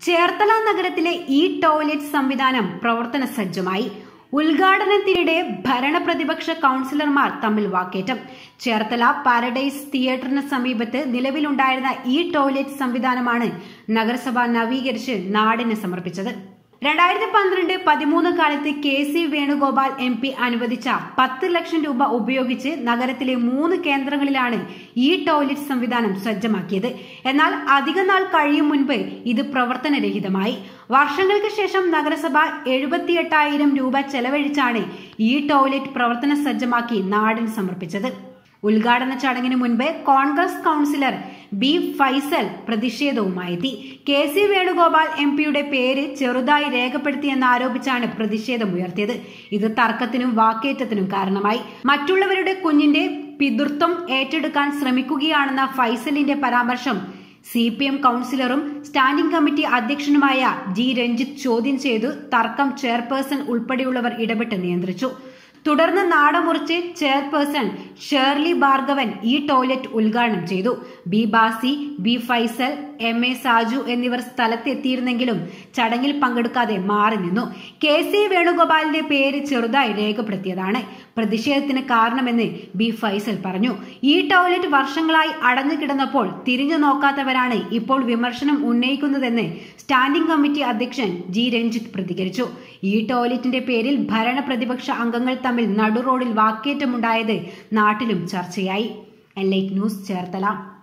ചേർത്തല നഗരത്തിലെ ഈ ടോയ്ലറ്റ് സംവിധാനം പ്രവർത്തന സജ്ജമായി ഉദ്ഘാടനത്തിനിടെ ഭരണപ്രതിപക്ഷ കൌൺസിലർമാർ തമ്മിൽ വാക്കേറ്റം ചേർത്തല പാരഡൈസ് തിയേറ്ററിന് സമീപത്ത് നിലവിലുണ്ടായിരുന്ന ഈ ടോയ്ലറ്റ് സംവിധാനമാണ് നഗരസഭ നവീകരിച്ച് നാടിന് സമർപ്പിച്ചത് രണ്ടായിരത്തി പന്ത്രണ്ട് പതിമൂന്ന് കാലത്ത് K C Venugopal M P അനുവദിച്ച പത്ത് ലക്ഷം രൂപ ഉപയോഗിച്ച് നഗരത്തിലെ മൂന്ന് കേന്ദ്രങ്ങളിലാണ് ഈ ടോയ്ലറ്റ് സംവിധാനം സജ്ജമാക്കിയത് എന്നാൽ അധിക നാൾ കഴിയും മുൻപ് ഇത് പ്രവർത്തനരഹിതമായി വർഷങ്ങൾക്ക് ശേഷം നഗരസഭ എഴുപത്തിയെട്ടായിരം രൂപ ചെലവഴിച്ചാണ് ഈ ടോയ്ലറ്റ് പ്രവർത്തന സജ്ജമാക്കി നാടിന് സമർപ്പിച്ചത് ഉദ്ഘാടന ചടങ്ങിന് മുൻപ് കോൺഗ്രസ് കൌൺസിലർ ബി ഫൈസൽ പ്രതിഷേധവുമായെത്തി കെ സി വേണുഗോപാൽ എം പിയുടെ പേര് ചെറുതായി രേഖപ്പെടുത്തിയെന്നാരോപിച്ചാണ് പ്രതിഷേധം ഉയർത്തിയത് ഇത് തർക്കത്തിനും വാക്കേറ്റത്തിനും കാരണമായി മറ്റുള്ളവരുടെ കുഞ്ഞിന്റെ പിതൃത്വം ഏറ്റെടുക്കാൻ ശ്രമിക്കുകയാണെന്ന ഫൈസലിന്റെ പരാമർശം സി പി എം കൌൺസിലറും സ്റ്റാൻഡിംഗ് കമ്മിറ്റി അധ്യക്ഷനുമായ ജി രഞ്ജിത്ത് ചോദ്യം ചെയ്തു തർക്കം ചെയർപേഴ്സൺ ഉൾപ്പെടെയുള്ളവർ ഇടപെട്ട് നിയന്ത്രിച്ചു തുടർന്ന് നാടമുറിച്ച് ചെയർപേഴ്സൺ ഷേർലി ഭാർഗവൻ ഈ ടോയ്ലറ്റ് ഉദ്ഘാടനം ചെയ്തു B Basi B Faisal M A Saju എന്നിവർ സ്ഥലത്തെത്തിയിരുന്നെങ്കിലും ചടങ്ങിൽ പങ്കെടുക്കാതെ മാറി നിന്നു കെ സി വേണുഗോപാലിന്റെ പേര് ചെറുതായി രേഖപ്പെടുത്തിയതാണ് പ്രതിഷേധത്തിന് കാരണമെന്ന് ബി ഫൈസൽ പറഞ്ഞു ഈ ടോയ്ലറ്റ് വർഷങ്ങളായി അടഞ്ഞു കിടന്നപ്പോൾ തിരിഞ്ഞു നോക്കാത്തവരാണ് ഇപ്പോൾ വിമർശനം ഉന്നയിക്കുന്നതെന്ന് സ്റ്റാൻഡിംഗ് കമ്മിറ്റി അധ്യക്ഷൻ ജി രഞ്ജിത്ത് പ്രതികരിച്ചു ഈ ടോയ്ലറ്റിന്റെ പേരിൽ ഭരണ പ്രതിപക്ഷ അംഗങ്ങൾ തമ്മിൽ നടുറോഡിൽ വാക്കേറ്റമുണ്ടായത് നാട്ടിലും ചർച്ചയായി എൻ ലൈറ്റ് ന്യൂസ് ചേർത്തല